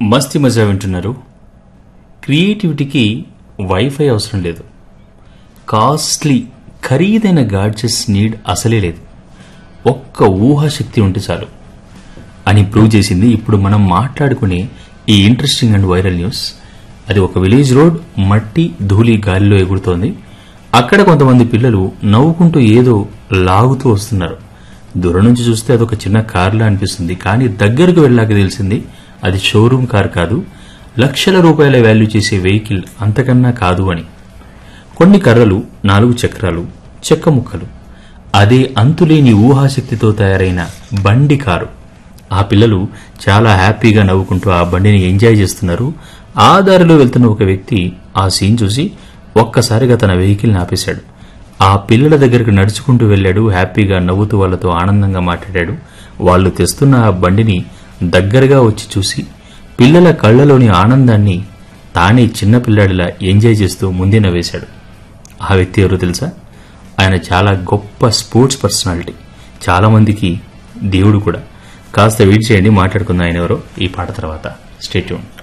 మస్తి మజా వింటున్నారు క్రియేటివిటీకి వైఫై అవసరం లేదు కాస్ట్లీ ఖరీదైన గాడ్జెట్స్ నీడ్ అసలే లేదు ఒక్క ఊహాశక్తి ఉంటే చాలు అని ప్రూవ్ చేసింది ఇప్పుడు మనం మాట్లాడుకునే ఈ ఇంట్రెస్టింగ్ అండ్ వైరల్ న్యూస్ అది ఒక విలేజ్ రోడ్ మట్టి ధూళి గాలిలో ఎగురుతోంది అక్కడ కొంతమంది పిల్లలు నవ్వుకుంటూ ఏదో లాగుతూ వస్తున్నారు దూరం నుంచి చూస్తే అదొక చిన్న కార్లా అనిపిస్తుంది కానీ దగ్గరకు వెళ్ళాక తెలిసింది అది షోరూమ్ కార్ కాదు లక్షల రూపాయల వాల్యూ చేసే వెహికల్ అంతకన్నా కాదు అని కొన్ని కర్రలు నాలుగు చక్రాలు చెక్క ముక్కలు అదే అంతులేని ఊహాశక్తితో తయారైన బండి కారు ఆ పిల్లలు చాలా హ్యాపీగా నవ్వుకుంటూ ఆ బండిని ఎంజాయ్ చేస్తున్నారు ఆ దారిలో వెళ్తున్న ఒక వ్యక్తి ఆ సీన్ చూసి ఒక్కసారిగా తన వెహికల్ని ఆపేశాడు ఆ పిల్లల దగ్గరకు నడుచుకుంటూ వెళ్ళాడు హ్యాపీగా నవ్వుతూ వాళ్ళతో ఆనందంగా మాట్లాడాడు వాళ్ళు తెస్తున్న ఆ బండిని దగ్గరగా వచ్చి చూసి పిల్లల కళ్ళలోని ఆనందాన్ని తానే చిన్న పిల్లాడిలా ఎంజాయ్ చేస్తూ ముందే నవ్వేశాడు ఆ వ్యక్తి ఎవరో తెలుసా ఆయన చాలా గొప్ప స్పోర్ట్స్ పర్సనాలిటీ చాలా మందికి దేవుడు కూడా కాస్త వెయిట్ చేయండి మాట్లాడుకుందాం ఆయన ఎవరో ఈ పాట తర్వాత స్టేట్యూన్